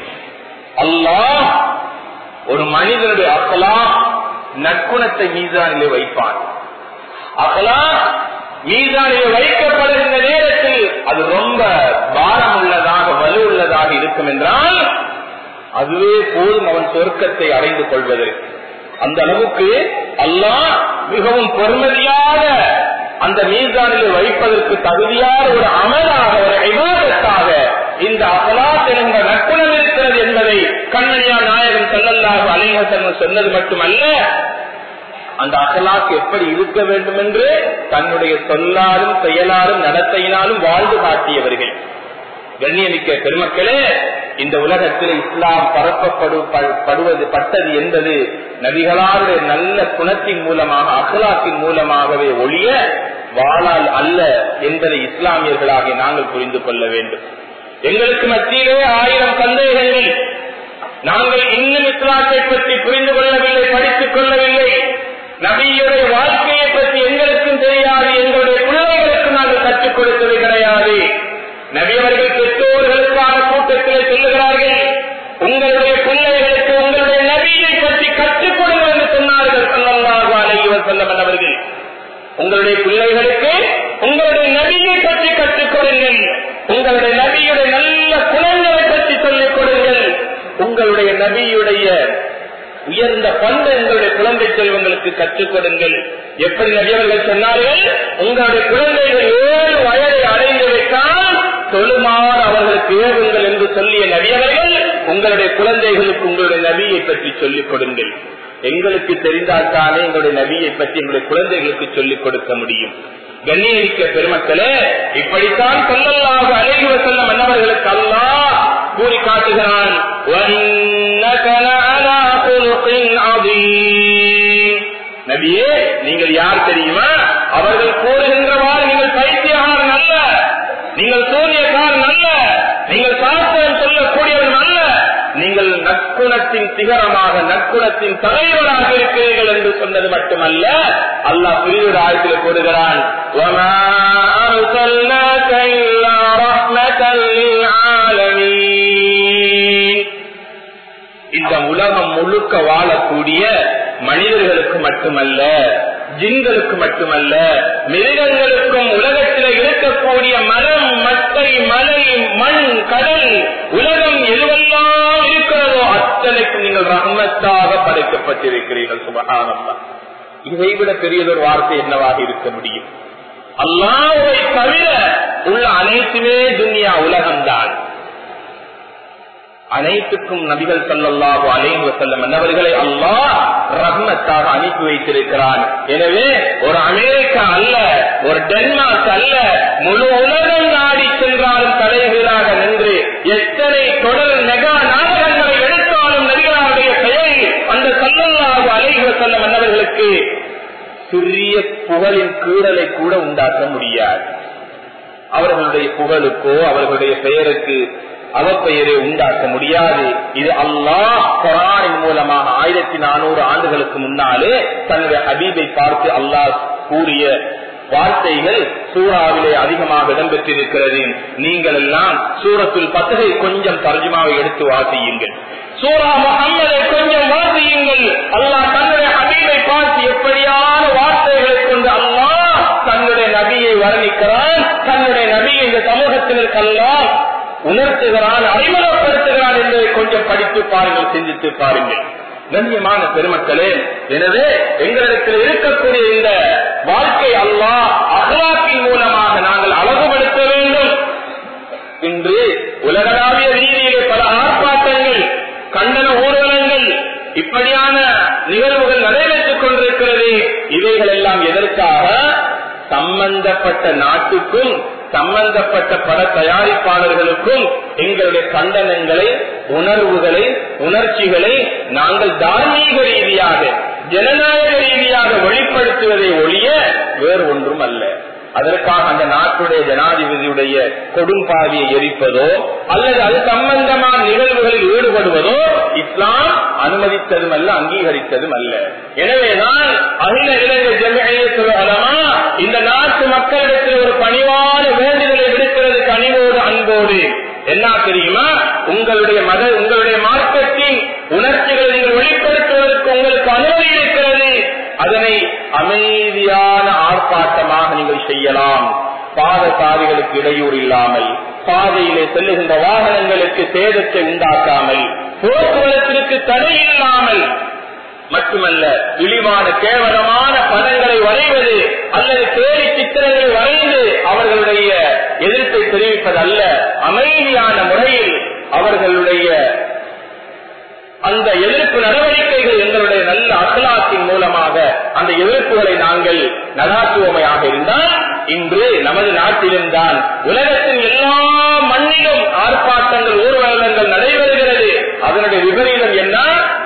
B: அல்லாஹ் ஒரு மனிதனுடைய அகலா நற்குணத்தை மீதானிலே வைப்பான் அகலா மீதானிலே வைக்கப்படுகின்ற நேரத்தில் அது ரொம்ப பாரம் உள்ளதாக வலு உள்ளதாக இருக்கும் என்றால் அதுவே போதும் அவன் சொர்க்கத்தை அடைந்து கொள்வதற்கு அந்த அளவுக்கு அல்லாஹ் மிகவும் பொறுமதியாக அந்த மீதானில் வைப்பதற்கு தகுதியான ஒரு அமலாக ஒரு விவாதத்தாக இந்த அகலாத் என்கிற நற்குணம் இருக்கிறது என்பதை கண்ணனியா நாயகன் செல்லல்லாக அலைஹசன் சொன்னது மட்டுமல்ல அந்த அகலாக்கு எப்படி இருக்க வேண்டும் என்று தன்னுடைய சொல்லாலும் செயலாலும் நடத்தையினாலும் வாழ்ந்து காட்டியவர்கள் கண்ணியமிக்க பெருமக்களே இந்த உலகத்தில் இஸ்லாம் பரப்பப்படுவது பட்டது என்பது நபிகளாருடைய நல்ல குணத்தின் மூலமாக அகலாக்கின் மூலமாகவே ஒழிய வாழால் அல்ல என்பதை இஸ்லாமியர்களாக நாங்கள் புரிந்து கொள்ள வேண்டும் எங்களுக்கு மத்தியிலே ஆயிரம் சந்தேகங்கள் நாங்கள் இன்னும் இஸ்லாத்தை பற்றி புரிந்து கொள்ளவில்லை படித்துக் கொள்ளவில்லை நபியுடைய வாழ்க்கையை பற்றி எங்களுக்கும் தெரியாது எங்களுடைய பிள்ளைகளுக்கும் நாங்கள் கற்றுக் கொடுத்தது கிடையாது நபியவர்கள் பெற்றோர்களுக்கான கூட்டத்தில் சொல்லுகிறார்கள் உங்களுடைய பிள்ளைகளுக்கு உங்களுடைய நபியை பற்றி கற்றுக் கொடுங்கள் என்று சொன்னார்கள் சொல்லல்லாக அலைவர் செல்லம் அவர்கள் உங்களுடைய பிள்ளைகளுக்கு உங்களுடைய நபியை பற்றி கற்றுக் கொடுங்கள் உங்களுடைய நபியுடைய நல்ல குணங்களை பற்றி சொல்லிக் கொடுங்கள் உங்களுடைய நபியுடைய உயர்ந்த பண்பு உங்களுடைய குழந்தை செல்வங்களுக்கு கற்றுக் கொடுங்கள் எப்படி நபியவர்கள் சொன்னார்கள் உங்களுடைய குழந்தைகள் ஏழு வயதை அடைந்து விட்டால் தொழுமாறு அவர்களுக்கு ஏவுங்கள் என்று சொல்லிய நபியவர்கள் உங்களுடைய குழந்தைகளுக்கு உங்களுடைய நபியை பற்றி சொல்லிக் கொடுங்கள் எங்களுக்கு தெரிந்தால்தானே எங்களுடைய நபியை பற்றி எங்களுடைய குழந்தைகளுக்கு சொல்லிக் கொடுக்க முடியும் கண்ணியமிக்க பெருமக்களே இப்படித்தான் சொல்லல்லாக அழகி செல்ல மன்னவர்களுக்கு அல்லாஹ் கூறி காட்டுகிறான் وَإِنَّكَ لَعَلَى خُلُقٍ عَظِيمٍ. நபியே நீங்கள் யார் தெரியுமா அவர்கள் கூறுகின்றவாறு நீங்கள் பைத்தியகாரன் அல்ல நீங்கள் சூரியக்காரன் அல்ல நீங்கள் சாஸ்திரம் சொல்லக்கூடியவன் அல்ல நீங்கள் நற்குணத்தின் சிகரமாக நற்குணத்தின் தலைவராக இருக்கிறீர்கள் என்று சொன்னது மட்டுமல்ல அல்லாஹ் பிரிவு ஆயத்தில் கூறுகிறான் وَمَا أَرْسَلْنَاكَ إِلَّا رَحْمَةً لِلْعَالَمِينَ இந்த உலகம் முழுக்க வாழக்கூடிய மனிதர்களுக்கு மட்டுமல்ல ஜின்களுக்கு மட்டுமல்ல மிருகங்களுக்கும் உலகத்தில் இருக்கக்கூடிய மரம் மட்டை மலை மண் கடல் உலகம் எதுவெல்லாம் இருக்கிறதோ அத்தனைக்கும் நீங்கள் ரஹ்மத்தாக படைக்கப்பட்டிருக்கிறீர்கள் சுபகானம்மா இதைவிட பெரியதொரு வார்த்தை என்னவாக இருக்க முடியும் அல்லாவை தவிர உள்ள அனைத்துமே துன்யா உலகம்தான் அனைத்துக்கும் நபிகள் சல்லல்லாஹு அலைஹி செல்லம் மன்னவர்களை அல்லாஹ் ரஹ்மத்தாக அனுப்பி வைத்திருக்கிறான் எனவே ஒரு அமெரிக்கா அல்ல ஒரு டென்மார்க் அல்ல முழு உலகம் நாடி சென்றாலும் தலைவீராக நின்று எத்தனை தொடர் மெகா நாடகங்களை எடுத்தாலும் நபிகளாருடைய பெயரை அந்த சல்லல்லாஹு அலைஹி செல்லம் மன்னவர்களுக்கு சிறிய புகழின் கீழலை கூட உண்டாக்க முடியாது அவர்களுடைய புகழுக்கோ அவர்களுடைய பெயருக்கு அவப்பெயரை உண்டாக்க முடியாது இது அல்லாஹ் குரானின் மூலமாக ஆயிரத்தி நானூறு ஆண்டுகளுக்கு முன்னாலே தன்னுடைய ஹபீபை பார்த்து அல்லாஹ் கூறிய வார்த்தைகள் சூறாவிலே அதிகமாக இடம்பெற்றிருக்கிறது நீங்கள் எல்லாம் சூரத்தில் பத்தகை கொஞ்சம் தர்ஜுமாவை எடுத்து வாசியுங்கள் சூரா முகம்மதை கொஞ்சம் வாசியுங்கள் அல்லாஹ் தன்னுடைய ஹபீபை பார்த்து எப்படியான வார்த்தைகளை கொண்டு அல்லாஹ் தன்னுடைய நபியை வர்ணிக்கிறான் தன்னுடைய நபியை இந்த சமூகத்தினருக்கெல்லாம் உணர்த்துகிறான் அறிமுகப்படுத்துகிறான் என்பதை கொஞ்சம் படித்து பாருங்கள் சிந்தித்து பாருங்கள் கண்ணியமான பெருமக்களே எனவே எங்களிடத்தில் இருக்கக்கூடிய இந்த வாழ்க்கை அல்லாஹ் அகலாக்கின் மூலமாக நாங்கள் அழகுபடுத்த வேண்டும் இன்று உலகளாவிய ரீதியிலே பல ஆர்ப்பாட்டங்கள் கண்டன ஊர்வலங்கள் இப்படியான நிகழ்வுகள் நடைபெற்றுக் கொண்டிருக்கிறது இவைகள் எல்லாம் எதற்காக சம்பந்தப்பட்ட நாட்டுக்கும் சம்பந்தப்பட்ட பல தயாரிப்பாளர்களுக்கும் எங்களுடைய கண்டனங்களை உணர்வுகளை உணர்ச்சிகளை நாங்கள் தார்மீக ரீதியாக ஜனநாயக ரீதியாக வெளிப்படுத்துவதை ஒழிய வேறு ஒன்றும் அல்ல அதற்காக அந்த நாட்டுடைய ஜனாதிபதியுடைய கொடும்பாவியை எரிப்பதோ அல்லது அது சம்பந்தமான நிகழ்வுகளில் ஈடுபடுவதோ இஸ்லாம் அனுமதித்ததும் அல்ல அங்கீகரித்ததும் அல்ல எனவேதான் அகில இளைஞர் ஜமியமா இந்த நாட்டு மக்களிடத்தில் ஒரு பணிவான வேண்டுதலை விடுக்கிறது கனிவோடு அன்போடு என்ன தெரியுமா உங்களுடைய மத உங்களுடைய மார்க்கத்தின் உணர்ச்சிகளை நீங்கள் வெளிப்படுத்துவதற்கு உங்களுக்கு அனுமதி இருக்கிறது அதனை அமைதியான ஆர்ப்பாட்டமாக நீங்கள் செய்யலாம் பாதசாரிகளுக்கு இடையூறு இல்லாமல் பாதையிலே செல்லுகின்ற வாகனங்களுக்கு சேதத்தை உண்டாக்காமல் போக்குவரத்திற்கு தடை இல்லாமல் மட்டுமல்ல இழிவான கேவலமான படங்களை வரைவது அல்லது கேலி சித்திரங்களை வரைந்து அவர்களுடைய எதிர்ப்பை தெரிவிப்பதல்ல அமைதியான முறையில் அவர்களுடைய அந்த எதிர்ப்பு நடவடிக்கைகள் எங்களுடைய நல்ல அகலாத்தின் மூலமாக அந்த எதிர்ப்புகளை நாங்கள் நடாத்துவோமையாக இருந்தால் இன்று நமது நாட்டிலும்தான் உலகத்தின் எல்லா மண்ணிலும் ஆர்ப்பாட்டங்கள் ஊர்வலங்கள் நடைபெறுகிறது அதனுடைய விபரீதம் என்ன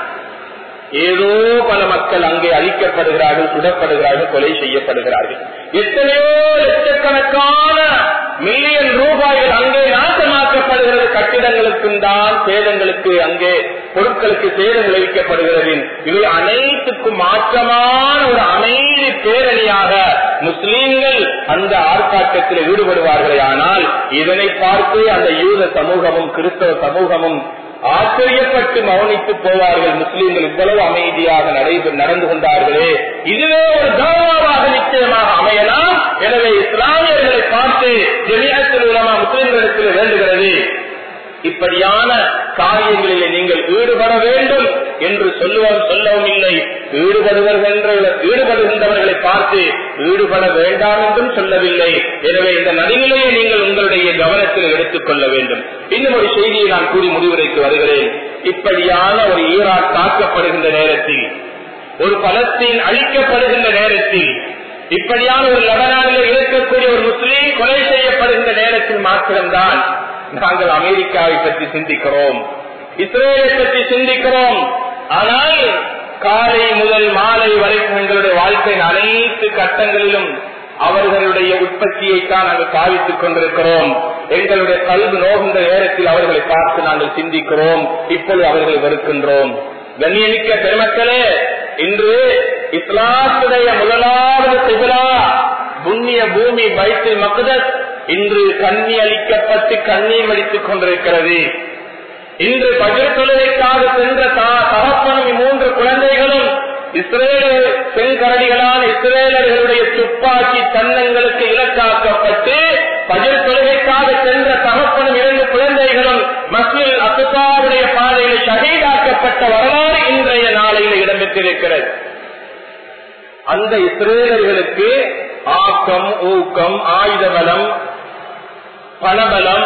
B: ஏதோ பல மக்கள் அங்கே அழிக்கப்படுகிறார்கள் சுடப்படுகிறார்கள் கொலை செய்யப்படுகிறார்கள் எத்தனையோ லட்சக்கணக்கான மில்லியன் ரூபாய்கள் அங்கே நாசமாக்கப்படுகிறது கட்டிடங்களுக்கும் தான் சேதங்களுக்கு அங்கே பொருட்களுக்கு சேதம் விளைவிக்கப்படுகிறது இவை அனைத்துக்கும் மாற்றமான ஒரு அமைதி பேரணியாக முஸ்லீம்கள் அந்த ஆர்ப்பாட்டத்தில் ஈடுபடுவார்களே ஆனால் இதனை பார்த்து அந்த யூத சமூகமும் கிறிஸ்தவ சமூகமும் ஆச்சரியப்பட்டு மௌனித்து போவார்கள் முஸ்லீம்கள் இவ்வளவு அமைதியாக நடைபெற நடந்து கொண்டார்களே இதுவே ஒரு கௌரவமாக நிச்சயமாக அமையலாம் எனவே இஸ்லாமியர்களை பார்த்து ஜெமியத்தில் உலமா முஸ்லீம்களிடத்தில் வேண்டுகிறது இப்படியான காரியங்களிலே நீங்கள் ஈடுபட வேண்டும் என்று சொல்லுவோம் சொல்லவும் இல்லை ஈடுபடுவர்கள் ஈடுபடுகின்றவர்களை பார்த்து ஈடுபட வேண்டாம் என்றும் சொல்லவில்லை எனவே இந்த நடுநிலையை நீங்கள் உங்களுடைய கவனத்தில் எடுத்துக் கொள்ள வேண்டும் இன்னும் ஒரு செய்தியை நான் கூறி முடிவுரைக்கு வருகிறேன் இப்படியான ஒரு ஈராக் தாக்கப்படுகின்ற நேரத்தில் ஒரு பலஸ்தீன் அழிக்கப்படுகின்ற நேரத்தில் இப்படியான ஒரு லெபனானில் இருக்கக்கூடிய ஒரு முஸ்லீம் கொலை செய்யப்படுகின்ற நேரத்தில் மாத்திரம்தான் நாங்கள் அமெரிக்காவை பற்றி சிந்திக்கிறோம் இஸ்ரேலை பற்றி சிந்திக்கிறோம் ஆனால் காலை முதல் மாலை வரைக்கும் எங்களுடைய வாழ்க்கையின் அனைத்து கட்டங்களிலும் அவர்களுடைய உற்பத்தியை தான் நாங்கள் பாவித்துக் கொண்டிருக்கிறோம் எங்களுடைய கல்வி நோகின்ற நேரத்தில் அவர்களை பார்த்து நாங்கள் சிந்திக்கிறோம் இப்பொழுது அவர்களை வெறுக்கின்றோம் கண்ணியமிக்க பெருமக்களே இன்று இஸ்லாத்துடைய முதலாவது திபுலா புண்ணிய பூமி பைத்து மக்கதஸ் இன்று கண்ணி அளிக்கப்பட்டு கண்ணீர் வடித்துக் கொண்டிருக்கிறது இன்று பகிர் தொழுகைக்காக சென்ற தகப்பனும் மூன்று குழந்தைகளும் இஸ்ரேல பெண்கரடிகளான இஸ்ரேலர்களுடைய துப்பாக்கி தன்னங்களுக்கு இலக்காக்கப்பட்டு பகிர் தொழுகைக்காக சென்ற தகப்பனும் இரண்டு குழந்தைகளும் மஸ்ஜில் அசுசாவுடைய பாதையில் ஷஹீதாக்கப்பட்ட வரலாறு இன்றைய நாளையில் இடம்பெற்றிருக்கிறது அந்த இஸ்ரேலர்களுக்கு ஆக்கம் ஊக்கம் ஆயுத பலம் பணபலம்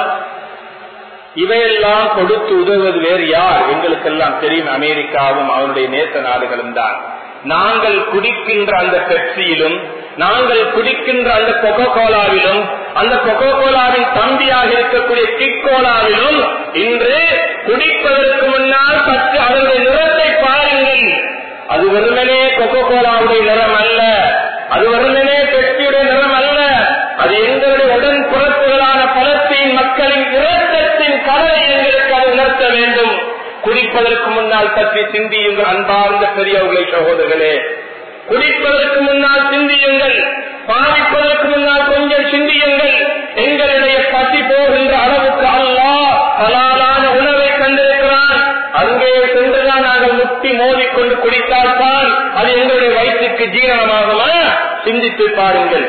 B: இவையெல்லாம் கொடுத்து உதவுவது வேறு யார் எங்களுக்கெல்லாம் தெரியும் அமெரிக்காவும் அவருடைய நேச நாடுகளும் தான் நாங்கள் குடிக்கின்ற அந்த பெப்சியிலும் நாங்கள் குடிக்கின்ற அந்த கொக்கோ கோலாவிலும் அந்த கொக்கோ கோலாவின் தம்பியாக இருக்கக்கூடிய கிக்கோலாவிலும் இன்று குடிப்பதற்கு முன்னால் சற்று அதனுடைய நிறத்தை பாருங்கள் அது வெறுமனே கொக்கோ கோலாவுடைய நிறம் அல்ல அது வெறுமனே பெப்சியுடைய நிறம் அல்ல அது எங்களுடைய உடன் புறப்புகளான பலஸ்தீன் மக்களின் இரத்தத்தின் கதை எங்களுக்கு அது உணர்த்த வேண்டும் குடிப்பதற்கு முன்னால் பற்றி சிந்தியுங்கள் அன்பார்ந்த பெரியவர்களை சகோதரர்களே குடிப்பதற்கு முன்னால் சிந்தியுங்கள் பாதிப்பதற்கு முன்னால் கொஞ்சம் சிந்தியுங்கள் எங்களுடைய பசி போகின்ற அளவுக்கு அல்லா ஹலாலான உணவை கண்டிருக்கிறான் அங்கே சென்றுதான் நாங்கள் முட்டி மோதிக்கொண்டு குடித்தால்தான் அது எங்களுடைய வயிற்றுக்கு ஜீரணமாகுமா சிந்தித்து பாருங்கள்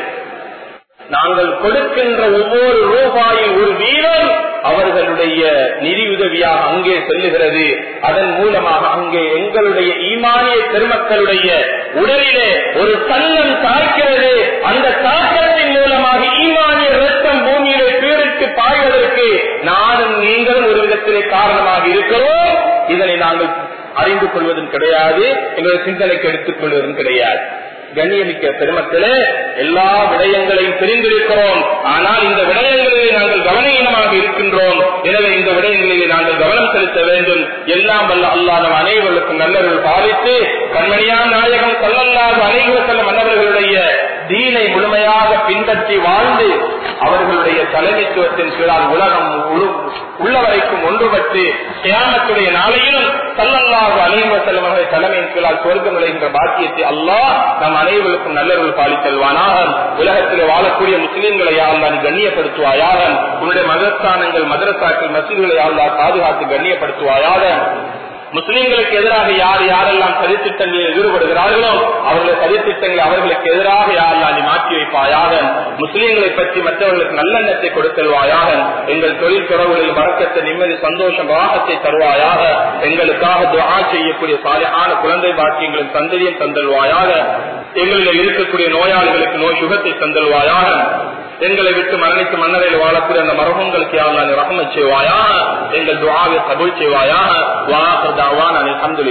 B: நாங்கள் கொடுக்கின்ற ஒவ்வொரு ரூபாயின் ஒரு வீரம் அவர்களுடைய நிதியுதவியாக அங்கே செல்லுகிறது அதன் மூலமாக அங்கே எங்களுடைய ஈமானிய பெருமக்களுடைய உடலிலே ஒரு தன்னம் தாக்கிறது அந்த தாக்கத்தின் மூலமாக ஈமானிய ரத்தம் பூமியிலே பீரிட்டு பாய்வதற்கு நானும் நீங்களும் ஒரு விதத்திலே காரணமாக இருக்கிறோம் இதனை நாங்கள் அறிந்து கொள்வதும் கிடையாது எங்களுடைய சிந்தனைக்கு எடுத்துக் கொள்வதும் கிடையாது கண்ணியமிக்க பெருமக்களே எல்லா விடயங்களையும் தெரிந்திருக்கிறோம் ஆனால் இந்த விடயங்களிலே நாங்கள் கவனீனமாக இருக்கின்றோம் எனவே இந்த விடயங்களிலே நாங்கள் கவனம் செலுத்த வேண்டும் எல்லாம் வல்ல அல்லாத அனைவருக்கும் நல்லவர்கள் பாதித்து கண்மணியான் நாயகம் சொல்லல்லாத அனைவர் செல்லும் மன்னவர்களுடைய தீனை முழுமையாக பின்பற்றி வாழ்ந்து அவர்களுடைய தலைமைத்துவத்தின் கீழால் உலகம் உள்ள வரைக்கும் ஒன்றுபட்டு தியானத்துடைய நாளையிலும் சல்லல்லாஹு அலைவ செல்வங்களை தலைமையின் கீழால் சொர்க்கம் நுழைகின்ற பாக்கியத்தை அல்லாஹ் நம் அனைவருக்கும் நல்லவர்கள் பாலித்தல்வானாக உலகத்தில் வாழக்கூடிய முஸ்லீம்களை யாழ்லா நீ கண்ணியப்படுத்துவாயாக உன்னுடைய மதஸ்தானங்கள் மதரசாக்கள் மசீதுகளை யாழ்லா பாதுகாத்து கண்ணியப்படுத்துவாயாக முஸ்லிம்களுக்கு எதிராக யார் யாரெல்லாம் சதித்திட்டங்களில் ஈடுபடுகிறார்களோ அவர்களுடைய சதித்திட்டங்களை அவர்களுக்கு எதிராக யாரெல்லாம் நீ மாற்றி வைப்பாயாக முஸ்லிம்களை பற்றி மற்றவர்களுக்கு நல்லெண்ணத்தை கொடுத்தல்வாயாக எங்கள் தொழில் துறவுகளில் வழக்கத்தை நிம்மதி சந்தோஷம் வாகத்தை தருவாயாக எங்களுக்காக துவா செய்யக்கூடிய சாலையான குழந்தை பாக்கியங்களின் சந்ததியும் தந்தல்வாயாக எங்களில் இருக்கக்கூடிய நோயாளிகளுக்கு நோய் சுகத்தை தந்தல்வாயாக எங்களை விட்டு மரணித்து மன்னரையில் வாழக்கூடிய அந்த மரபங்களுக்கு யாரும் ரகம செய்வாயா எங்கள் துவாவை கபூல் செய்வாயா வாஹர் தாவான் அலமதுல்லா